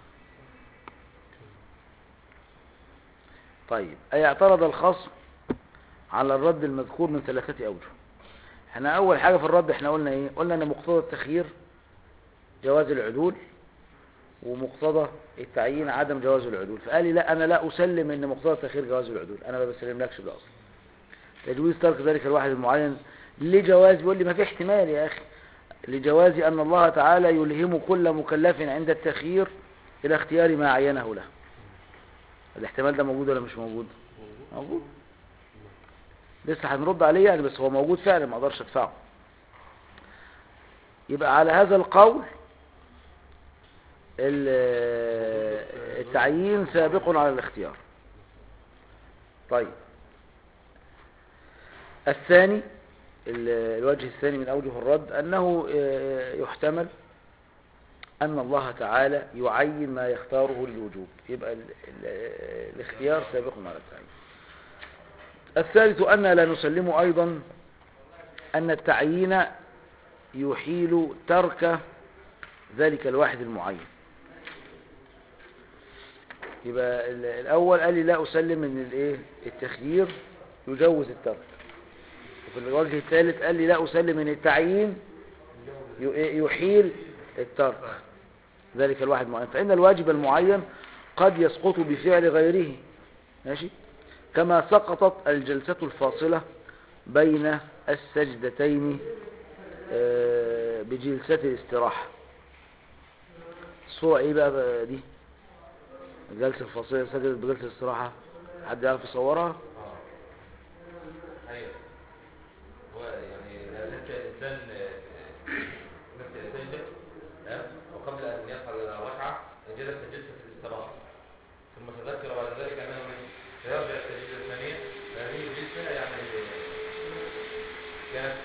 طيب اي اعترض الخصم على الرد المذكور من ثلاثة اوجه احنا اول حاجة في الرد احنا قلنا ايه قلنا ان مقتضى التخيير جواز العدول ومقتضى التعيين عدم جواز العدول فقال لي لا انا لا اسلم ان مقتضى التخيير جواز العدول انا ما بسلملكش ده اصلا تجويز ترك ذلك الواحد المعين لجواز بيقول لي ما في احتمال يا أخي لجواز أن الله تعالى يلهم كل مكلف عند التخيير إلى اختيار ما عينه له الاحتمال ده موجود ولا مش موجود موجود لسه هنرد عليه يعني بس هو موجود فعلا ما اقدرش ادفعه يبقى على هذا القول ال- التعيين سابق على الاختيار طيب الثاني ال- الوجه الثاني من أوجه الرد أنه آه، يحتمل أن الله تعالى يعين ما يختاره للوجوب يبقى ال- ال- الاختيار سابق على التعيين الثالث أن لا نسلم أيضا أن التعيين يحيل ترك ذلك الواحد المعين يبقى ال- الأول قال لي لا أسلم أن الإيه التخيير يجوز الترك وفي الوجه الثالث قال لي لا أسلم أن التعيين ي- يحيل الترك ذلك الواحد المعين فإن الواجب المعين قد يسقط بفعل غيره ماشي كما سقطت الجلسة الفاصلة بين السجدتين آه، بجلسة الاستراحة الصورة ايه بقى بقى دي الجلسة الفاصلة سجدت بجلسة الاستراحة حد يعرف يصورها ايوه هو يعني نفس الانسان نفس الانسان ده وقبل ان يفعل الركعه جلس جلسه الاستراحه ثم تذكر بعد ذلك انه من سيرجع السجده الثانيه هذه الجلسه يعني كانت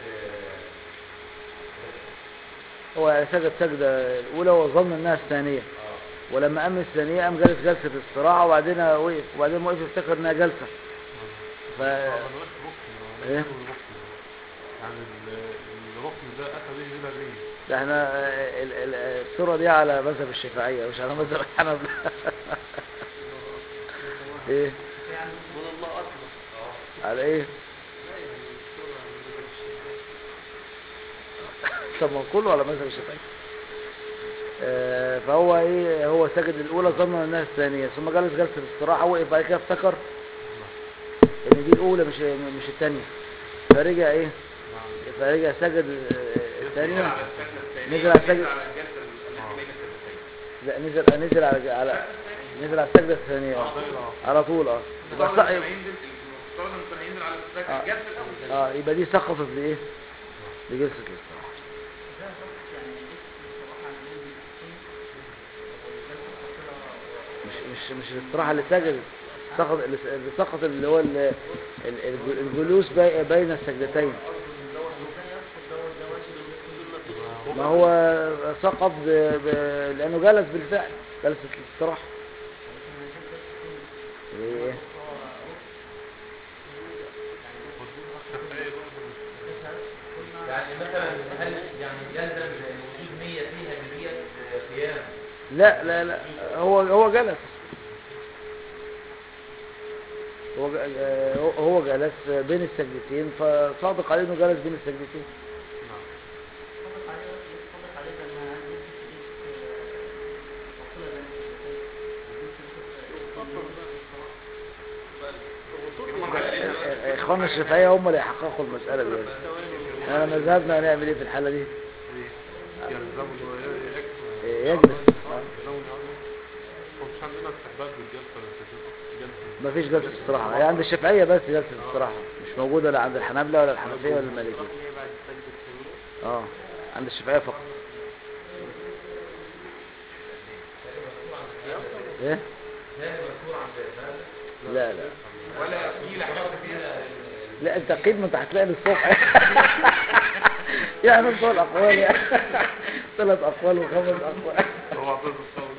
هو يعني سجد سجدة الأولى وظن أنها الثانية اه ولما قام الثانية قام جالس جلسة استراحة وبعدين وقف وبعدين وقف افتكر انها جلسة ف طبعا مش ركن إيه؟ مش ركن يعني ال- الركن ده أتى به إلى الإيه؟ ده احنا آه، ال- ال- الصورة دي على مذهب الشافعية مش على مذهب الحنبلة ايه قول الله اكبر على ايه لا يعني الصورة عن الشيخ. طب ما هو كله على مذهب الشافعي آه، فهو ايه هو سجد الاولى ظنا انها الثانيه ثم جلس جلسه الاستراحه وقف بعد كده افتكر ان دي الاولى مش مش الثانيه فرجع ايه فرجع سجد آه، الثانيه على السجدة الثانية نزل على السجدة. نزل على الجلسة التي بين السجدتين لا نزل نزل على على نزل على السجده الثانيه آه. على طول اه يبقى المفترض ص- إنه هينزل المفترض إنه كان هينزل على السجدة آه. الجلسة الأولى اه يبقى دي سقطت لايه لجلسه الاستراحه ده فقط يعني الصراحة عن النبي مش مش مش الاستراحه اللي سجد سقط اللي اللي سقط اللي هو ال- ال- الج- الجلوس بي- بين السجدتين ما هو سقط ب... ب... لانه جلس بالفعل جلسه الاستراحه ايه يعني مثلا هل يعني يلزم وجود نية فيها بنية قيام لا لا لا هو هو جلس هو ج- آه، هو- هو جلس بين السجدتين فصادق عليه انه جلس بين السجدتين صدق عليه صدق عليه لما عندي وصلة بين اخواننا الشافعيه هم اللي يحققوا المساله دي انا مذهبنا هنعمل ايه في الحاله دي يلزمه إن هو يكفي إيه، يجلس آه. يلزمه إن هو مش عندنا استحباب بالجلسة ولا التجلس. جلسة مفيش جلسه استراحه هي عند الشافعيه بس جلسه استراحه مش موجوده لا عند الحنابلة ولا الحنفيه ولا المالكيه اللي هي بعد السجدة الثانية اه عند الشافعيه فقط ايه لا لا ولا قيل حتى فيها لا انت قيد ما انت هتلاقي للصبح يعني نص الاقوال يعني ثلاث اقوال وخمس اقوال هو عطيته الصوت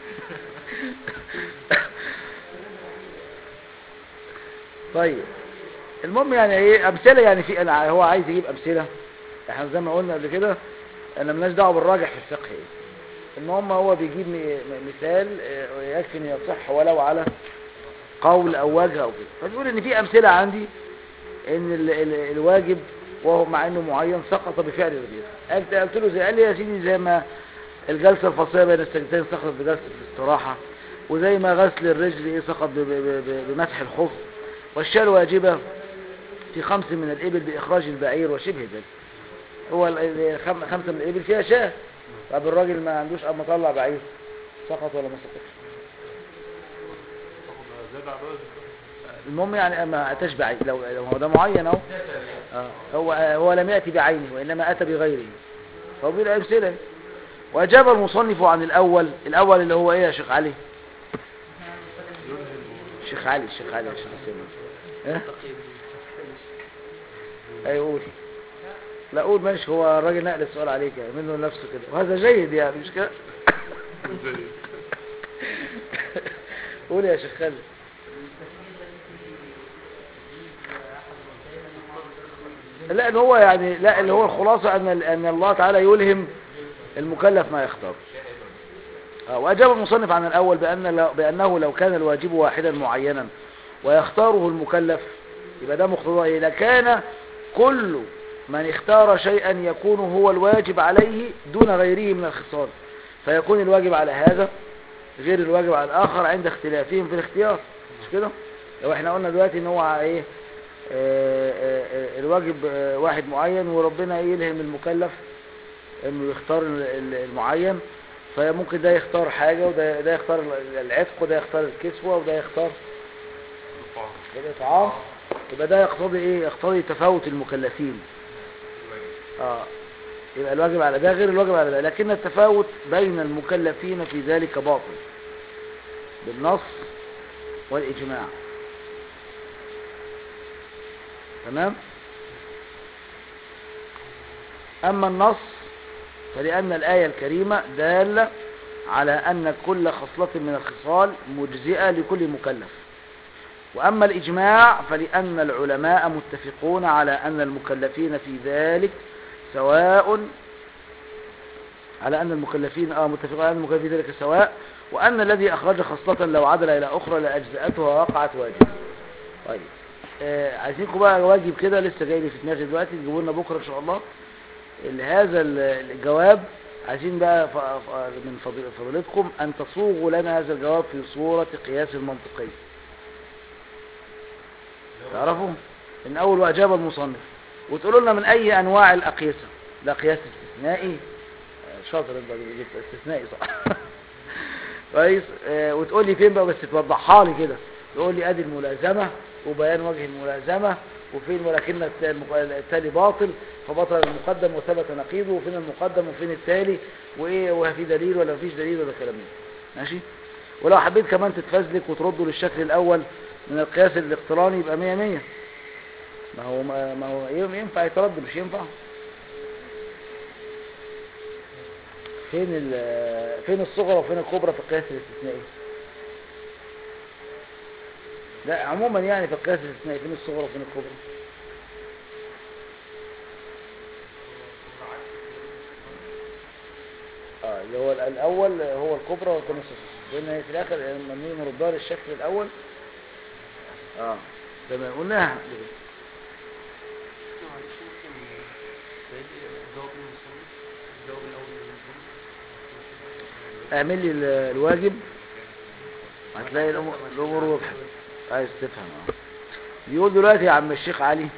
طيب المهم يعني ايه امثله يعني في انا هو عايز يجيب امثله احنا زي ما قلنا قبل كده انا مالناش دعوه بالراجح في الفقه ايه المهم هو بيجيب م- م- مثال آه، يكفي ان يصح ولو على قول او وجه او كده فبيقول ان في امثله عندي ان ال ال الواجب وهو مع انه معين سقط بفعل الغير قلت قلت له زي قال لي يا سيدي زي ما الجلسه الفاصله بين السجدتين سقطت بجلسه الاستراحه وزي ما غسل الرجل ايه سقط ب- ب- ب- بمسح الخف والشاة الواجبة في خمس من الإبل بإخراج البعير وشبه ذلك هو ال- ال- خم- خمسة من الإبل فيها شاة طب الراجل ما عندوش أما طلع بعير سقط ولا ما سقطش تاخد زيادة على الواجب المهم يعني ما أتاش بعير لو لو هو ده معين أهو آه. هو هو لم يأتي بعينه وإنما أتى بغيره فهو بيقول أمثلة وأجاب المصنف عن الأول الأول اللي هو إيه يا شيخ علي شيخ علي الشيخ علي عشان اسمه ها اي قول لا قول ماشي هو الراجل نقل السؤال عليك يعني منه لنفسه كده وهذا جيد يعني مش كده قول يا شيخ خالد لا ان هو يعني لا اللي هو الخلاصه ان ان الله تعالى يلهم المكلف ما يختار آه، وأجاب المصنف عن الأول بأن لو بأنه لو كان الواجب واحدا معينا ويختاره المكلف يبقى ده مقتضى إيه لكان كل من اختار شيئا يكون هو الواجب عليه دون غيره من الخصال فيكون الواجب على هذا غير الواجب على الآخر عند اختلافهم في الاختيار مش كده لو احنا قلنا دلوقتي ان هو ايه آه، آه، آه، الواجب آه، واحد معين وربنا يلهم المكلف انه يختار ال- ال- المعين فممكن ده يختار حاجة وده ده يختار العتق وده يختار الكسوة وده يختار الإطعام يبقى ده يقتضي ايه يقتضي تفاوت المكلفين اه يبقى الواجب على ده غير الواجب على ده لكن التفاوت بين المكلفين في ذلك باطل بالنص والإجماع تمام أما النص فلأن الآية الكريمة دالة على أن كل خصلة من الخصال مجزئة لكل مكلف وأما الإجماع فلأن العلماء متفقون على أن المكلفين في ذلك سواء على أن المكلفين آه متفقون على أن المكلفين في ذلك سواء وأن الذي أخرج خصلة لو عدل إلى أخرى لأجزأته ووقعت واجب طيب آه عايزينكم بقى واجب كده لسه جاي لي في دماغي دلوقتي تجيبوا لنا بكرة إن شاء الله ال- هذا ال- الجواب عايزين بقى ف- ف- من فضيل- فضيلتكم أن تصوغوا لنا هذا الجواب في صورة قياس المنطقي تعرفوا إن أول وأجاب المصنف وتقولوا لنا من أي أنواع الأقيسة ده قياس استثنائي آه، شاطر انت جبت استثنائي صح كويس آه، وتقول لي فين بقى بس توضحها لي كده تقول لي ادي الملازمه وبيان وجه الملازمه وفين ولكن الت- المق- التالي باطل فبطل المقدم وثبت نقيضه وفين المقدم وفين التالي وايه وفي دليل ولا مفيش دليل ولا كلام من ده. ماشي ولو حبيت كمان تتفزلك وترده للشكل الاول من القياس الاقتراني يبقى 100 100 ما هو ما, ما هو ينفع يترد مش ينفع فين ال- فين الصغرى وفين الكبرى في القياس الاستثنائي لا عموما يعني في القياس الاستثنائي فين الصغرى وفين الكبرى اه اللي هو ال- الاول هو الكبرى والثاني الصغرى لان هي في الاخر لما نيجي نردها للشكل الاول اه تمام قلناها قبل كده. معلش ممكن تعيد جواب المصنف الجواب الأول للمصنف اعمل لي ال- الواجب هتلاقي الأمور الأمور وضحت عايز تفهم اه بيقول دلوقتي يا عم الشيخ علي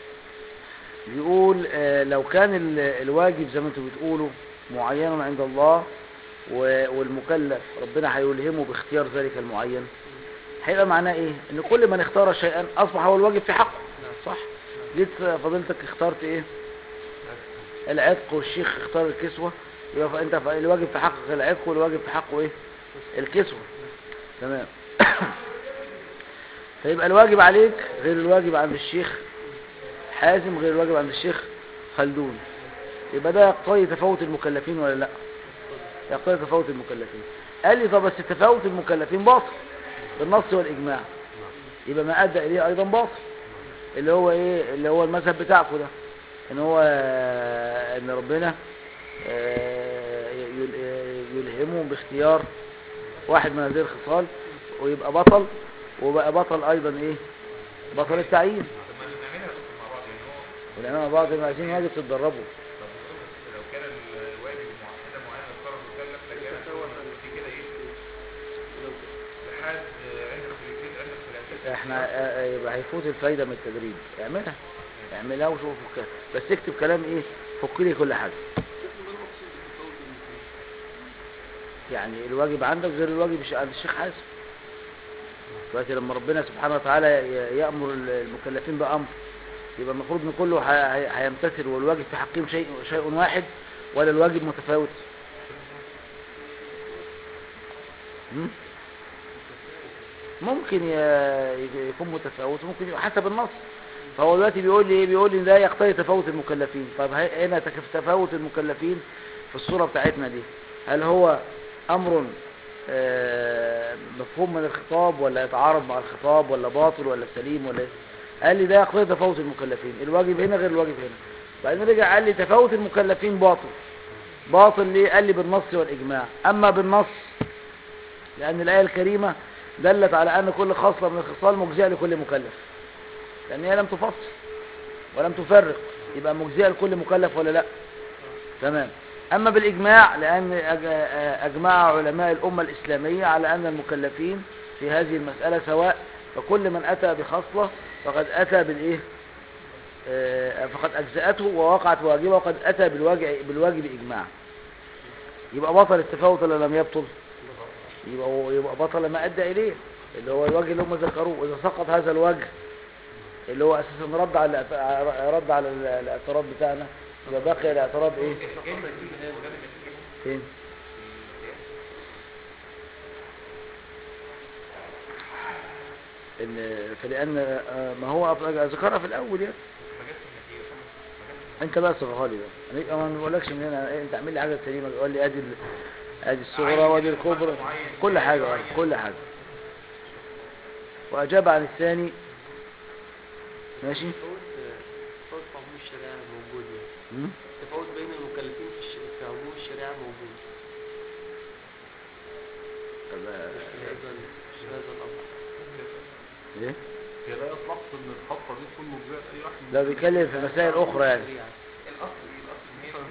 بيقول آه، لو كان ال- الواجب زي ما انتوا بتقولوا معين عند الله و- والمكلف ربنا هيلهمه باختيار ذلك المعين هيبقى معناه ايه ان كل من اختار شيئا اصبح هو الواجب في حقه صح جيت فضيلتك اخترت ايه العتق والشيخ اختار الكسوة يبقى ف- انت ف- الواجب في حقك العتق والواجب في حقه ايه الكسوة تمام فيبقى الواجب عليك غير الواجب عند الشيخ حازم غير الواجب عند الشيخ خلدون يبقى ده يقتضي تفاوت المكلفين ولا لا يقتضي تفاوت المكلفين قال لي طب بس تفاوت المكلفين باطل بالنص والاجماع يبقى ما ادى اليه ايضا باطل اللي هو ايه اللي هو المذهب بتاعكم ده ان هو آه، ان ربنا آه، يل- آه، يلهمهم باختيار واحد من هذه الخصال ويبقى بطل وبقى بطل ايضا ايه بطل التعيين طب ما نعملها يا دكتور مع بعض يعني هو والعلماء بعض ما عايزين واجب تتدربوا طب بص، لو كان ال- الواجب معقده معينه اختار المكلف لكان هو في كده ايه لحد عندك في الاثنين عندك في الاساس احنا آه، آه، يبقى هيفوت الفايدة من التدريب اعملها اعملها وشوف فكها بس اكتب كلام ايه فك لي كل حاجة يعني الواجب عندك غير الواجب الش- عند الشيخ حازم دلوقتي لما ربنا سبحانه وتعالى ي- يأمر ال- المكلفين بأمر يبقى المفروض ان كله ه- هي- هيمتثل والواجب في حقهم شيء شيء واحد ولا الواجب متفاوت هم؟ ممكن ي- يكون متفاوت وممكن يبقى حسب النص فهو دلوقتي بيقول لي ايه بيقول لي ده يقتضي تفاوت المكلفين طب هي- هنا تك- تفاوت المكلفين في الصورة بتاعتنا دي هل هو امر آه، مفهوم من الخطاب ولا يتعارض مع الخطاب ولا باطل ولا سليم ولا ايه قال لي ده يقتضي تفاوت المكلفين الواجب هنا غير الواجب هنا بعدين رجع قال لي تفاوت المكلفين باطل باطل ليه قال لي بالنص والاجماع اما بالنص لان الايه الكريمه دلت على ان كل خصله من الخصال مجزئه لكل مكلف لان هي لم تفصل ولم تفرق يبقى مجزئه لكل مكلف ولا لا تمام اما بالاجماع لان أج- اجمع علماء الامه الاسلاميه على ان المكلفين في هذه المساله سواء فكل من اتى بخصله فقد اتى بالايه آه، فقد اجزاته ووقعت واجبه وقد اتى بالواجب بالواجب اجماعا يبقى بطل التفاوت ولا لم يبطل يبقى هو- يبقى بطل ما ادى اليه اللي هو الوجه اللي هم ذكروه واذا سقط هذا الوجه اللي هو اساسا رد على الاعت- رد على ال- الاعتراض بتاعنا يبقى بقي الاعتراض ايه فين ان فلان آه، ما هو أط- ذكرها في الاول يعني ما جاتش النتيجه انت بقى صغها لي بقى انا أنا ما بقولكش من هنا إيه، انت اعمل لي حاجه سليمه قول لي ادي ال- ادي الصغرى وادي الكبرى كل حاجه آه، كل حاجه واجاب عن الثاني ماشي تفاوت تفاوت في عموم الشريعة موجود يعني مم؟ تفاوت بين المكلفين في, الش... في عموم الشريعة موجود طب آه، في هذا ال- في هذا الأمر ايه هي لا يصلح ان الخطه دي تكون مجزئه لاي واحد من لا بيتكلم في مسائل اخرى يعني الشريعة. الاصل ايه الاصل ان هي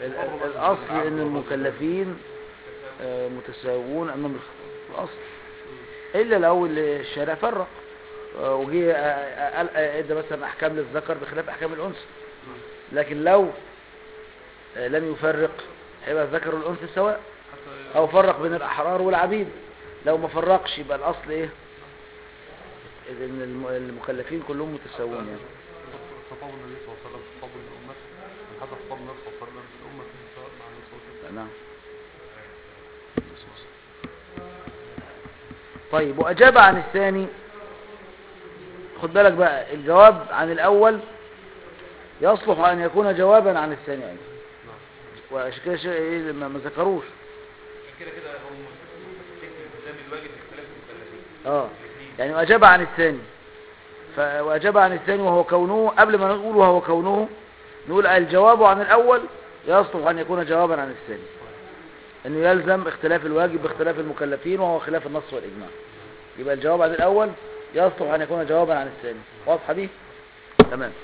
ال- ال- الأصل إن المكلفين آه، متساوون أمام الخ- الأصل إلا لو الشارع فرق آه، وجي آه، آه، قال- آه، ادى مثلا أحكام للذكر بخلاف أحكام الأنثى لكن لو آه، لم يفرق هيبقى الذكر والأنثى سواء حتى أو فرق بين الأحرار والعبيد لو ما فرقش يبقى الأصل إيه إن الم- المكلفين كلهم متساوون يعني خطاب النبي صلى الله عليه وسلم خطاب الأمة من حتى خطاب النبي صلى الله عليه وسلم الأمة فيه سواء مع النبي صلى الله عليه وسلم نعم طيب وأجاب عن الثاني خد بالك بقى الجواب عن الأول يصلح أن يكون جوابا عن الثاني أيضا وعشان كده شيء إيه ما ما ذكروش كده كده هم متفقين في التزام الواجب باختلاف المكلفين اه يعني وأجاب عن الثاني ف... وأجاب عن الثاني وهو كونه قبل ما نقول وهو كونه نقول الجواب عن الأول يصلح أن يكون جوابا عن الثاني أنه يلزم اختلاف الواجب باختلاف المكلفين وهو خلاف النص والإجماع يبقى الجواب عن الأول يصلح أن يكون جوابا عن الثاني واضحة دي؟ تمام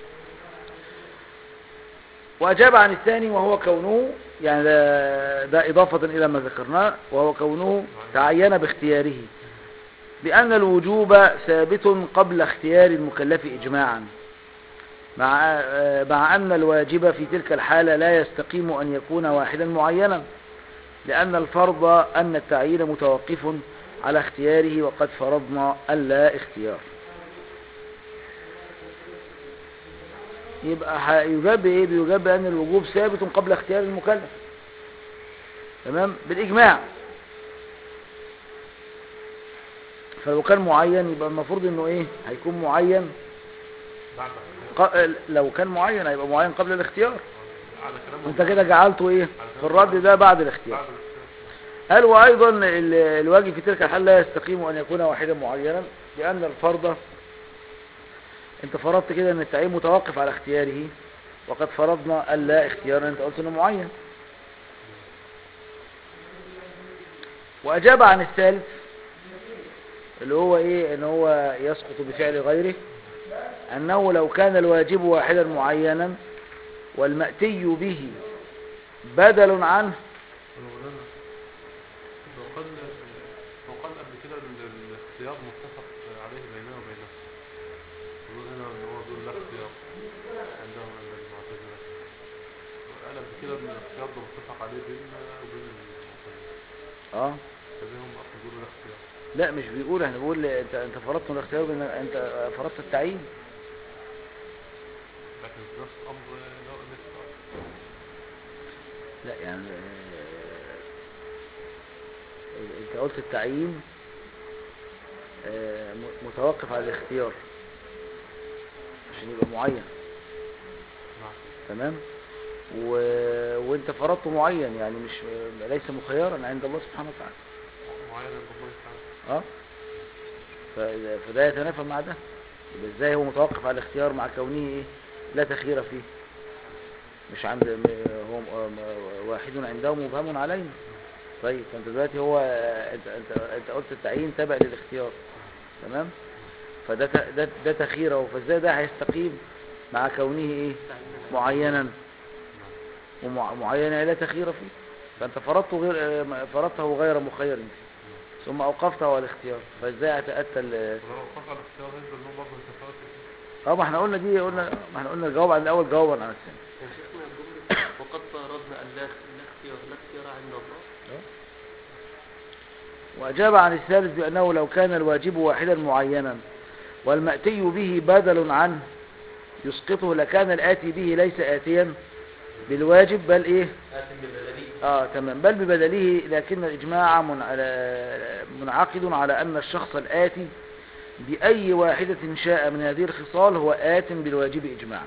وأجاب عن الثاني وهو كونه يعني ده, ده إضافة إلى ما ذكرناه وهو كونه تعين باختياره بأن الوجوب ثابت قبل اختيار المكلف إجماعا مع, آه، مع أن الواجب في تلك الحالة لا يستقيم أن يكون واحدا معينا لأن الفرض أن التعيين متوقف على اختياره وقد فرضنا ألا اختيار يبقى ح- يجاب ايه بيجاب بأن الوجوب ثابت قبل اختيار المكلف تمام بالإجماع فلو كان معين يبقى المفروض انه ايه هيكون معين بعد ق... لو كان معين هيبقى معين قبل الاختيار على كلام انت كده جعلته ايه في الرد ده بعد الاختيار بعد الاختيار هل وايضا ال- الواجب في تلك الحال لا يستقيم ان يكون واحدا معينا لان الفرض انت فرضت كده ان التعيين متوقف على اختياره وقد فرضنا الا اختيارا انت قلت انه معين واجاب عن الثالث اللي هو ايه ان هو يسقط بفعل غيره انه لو كان الواجب واحدا معينا والمأتي به بدل عنه مولانا وقال وقال قبل كده ال- الاختيار متفق عليه بيننا وبينهم يقول هنا ان هو بيقول لا اختيار عندهم عند المعتزلة وقال قبل كده ان الاختيار ده متفق عليه بيننا وبين المعتزلة اه فزي هم اصلا بيقولوا لا اختيار لا مش بيقول احنا بنقول انت انت فرضت من الاختيار بان انت فرضت التعيين لكن في نفس الامر لا الاختيار لا يعني آه، انت قلت التعيين آه، م- متوقف على الاختيار عشان يبقى معين نعم تمام و... وانت فرضته معين يعني مش ليس مخيرا عند الله سبحانه وتعالى معينة بالله تعالى اه ف- فده يتنافى مع ده يبقى ازاي هو متوقف على الاختيار مع كونه ايه لا تخير فيه مش عند م- هو م- م- واحد عنده مبهم علينا طيب فانت دلوقتي هو انت انت انت قلت التعيين تابع للاختيار تمام فده ت- ده ده تخير اهو فازاي ده هيستقيم مع كونه ايه معينا ومعينا لا تخير فيه فانت فرضته غير فرضته غير مخير فيه ثم اوقفته على الاختيار فازاي اتاتى ال- ولو وقف على الاختيار هيبقى ان هو برضه متفاوت اه ما احنا قلنا دي قلنا ما احنا قلنا الجواب عن الاول جوابا عن الثاني يا شيخنا جملة وقد فرضنا أن لا لا اختيار لا اختيار عند الله واجاب عن الثالث بانه لو كان الواجب واحدا معينا والماتي به بدل عنه يسقطه لكان الاتي به ليس اتيا بالواجب بل ايه آتم ببدني اه تمام بل ببدله لكن الاجماع من على منعقد على ان الشخص الاتي باي واحده شاء من هذه الخصال هو ات بالواجب اجماعا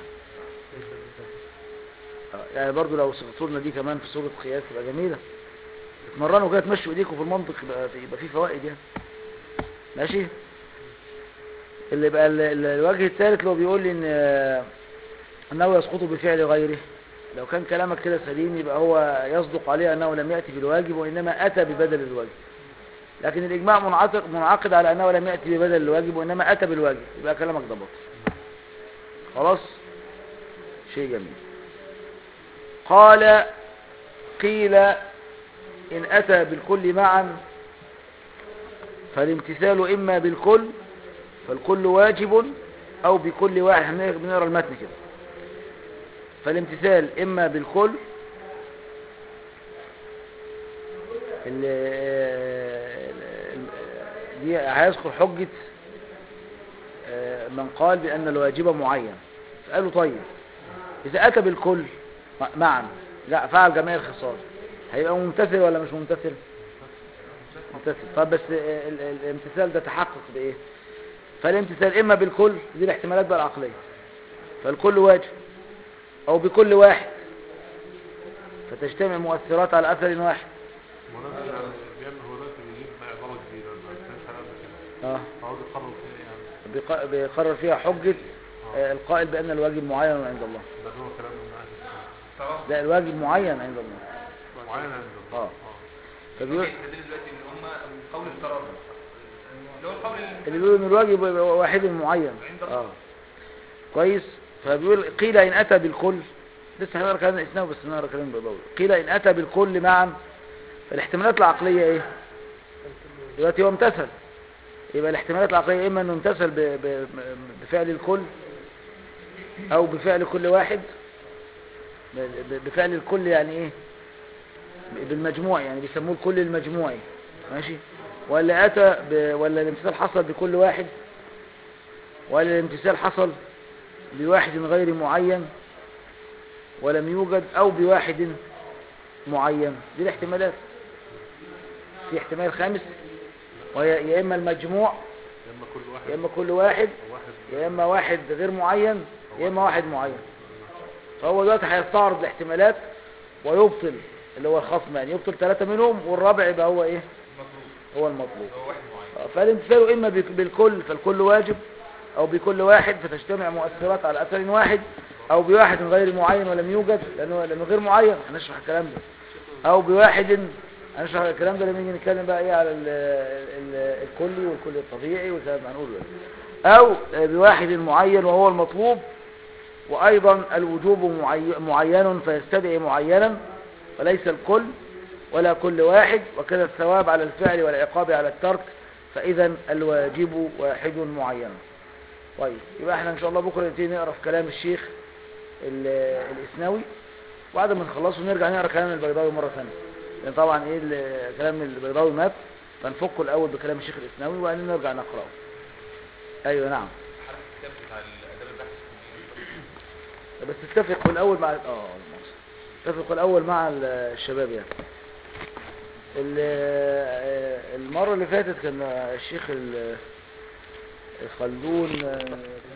آه، يعني برضو لو صغتوا لنا دي كمان في صورة قياس تبقى جميلة اتمرنوا كده تمشوا ايديكم في المنطق يبقى في, يبقى في فوائد يعني ماشي اللي بقى ال- ال- الوجه الثالث اللي هو بيقول لي ان آه، انه يسقط بفعل غيره لو كان كلامك كده سليم يبقى هو يصدق عليه انه لم يأتي بالواجب وانما اتى ببدل الواجب لكن الاجماع منعقد منعقد على انه لم يأتي ببدل الواجب وانما اتى بالواجب يبقى كلامك ده باطل خلاص شيء جميل قال قيل إن أتى بالكل معا فالامتثال إما بالكل فالكل واجب أو بكل واحد احنا بنقرا المتن كده فالامتثال إما بالكل ال- ال- دي هيذكر حجة آه، من قال بأن الواجب معين قالوا طيب إذا أتى بالكل معا لا فعل جميع الخصال هيبقى ممتثل ولا مش ممتثل ممتثل طب بس ال- ال- الامتثال ده تحقق بإيه فالامتثال إما بالكل دي الاحتمالات بقى العقلية فالكل واجب أو بكل واحد فتجتمع مؤثرات على أثر واحد مناسب يعني بيعمل هو دلوقتي بيجيب عبارة جديدة ما كانش حاجة قبل كده اه فعاوز يقرر فيها يعني بيق- بيقرر فيها حجة آه، القائل بأن الواجب معين عند الله ده هو كلام من أهل السنة خلاص لا الواجب معين عند الله معين عند الله اه فبيقول يستدل دلوقتي ان هم قول التردد اللي هو القول ال- اللي بيقول ان الواجب يبقى واحد معين عند الله. اه كويس فبيقول قيل ان اتى بالكل لسه هنقرا كلام الاسلام بس نقرا كلام البيضاوي قيل ان اتى بالكل معا فالاحتمالات العقليه ايه دلوقتي هو امتثل يبقى الاحتمالات العقليه اما انه امتثل ب- ب- بفعل الكل او بفعل كل واحد ب- ب- بفعل الكل يعني ايه بالمجموع يعني بيسموه الكل المجموعي ماشي ولا اتى ب... ولا الامتثال حصل بكل واحد ولا الامتثال حصل بواحد غير معين ولم يوجد او بواحد معين دي الاحتمالات في احتمال خامس وهي يا اما المجموع لما كل واحد يا اما كل واحد أو واحد يا اما واحد غير معين يا اما واحد معين فهو دلوقتي هيستعرض الاحتمالات ويبطل اللي هو الخصم يعني يبطل ثلاثة منهم والرابع يبقى هو ايه مطلوب هو المطلوب هو واحد معين فالامتثال اما بك- بالكل فالكل واجب او بكل واحد فتجتمع مؤثرات على اثر واحد او بواحد غير معين ولم يوجد لانه لانه غير معين هنشرح الكلام ده او بواحد هنشرح الكلام ده لما نيجي نتكلم بقى ايه على ال ال الكلي والكلي الطبيعي والكلام اللي هنقوله ده. او بواحد معين وهو المطلوب وايضا الوجوب معي- معين فيستدعي معينا وليس الكل ولا كل واحد وكذا الثواب على الفعل والعقاب على الترك فإذا الواجب واحد معين طيب يبقى احنا ان شاء الله بكره نبتدي نقرا في كلام الشيخ ال- الاسناوي وبعد ما نخلصه نرجع نقرا كلام البيضاوي مره ثانيه لان طبعا ايه ال- كلام البيضاوي مات فنفكه الاول بكلام الشيخ الاسناوي وبعدين نرجع نقراه ايوه نعم حرف الكتاب بتاع الاداب البحث بس اتفقوا الاول مع اه مؤاخذة. اتفقوا الاول مع ال- الشباب يعني ال- آه، المره اللي فاتت كان الشيخ ال- خلدون آه،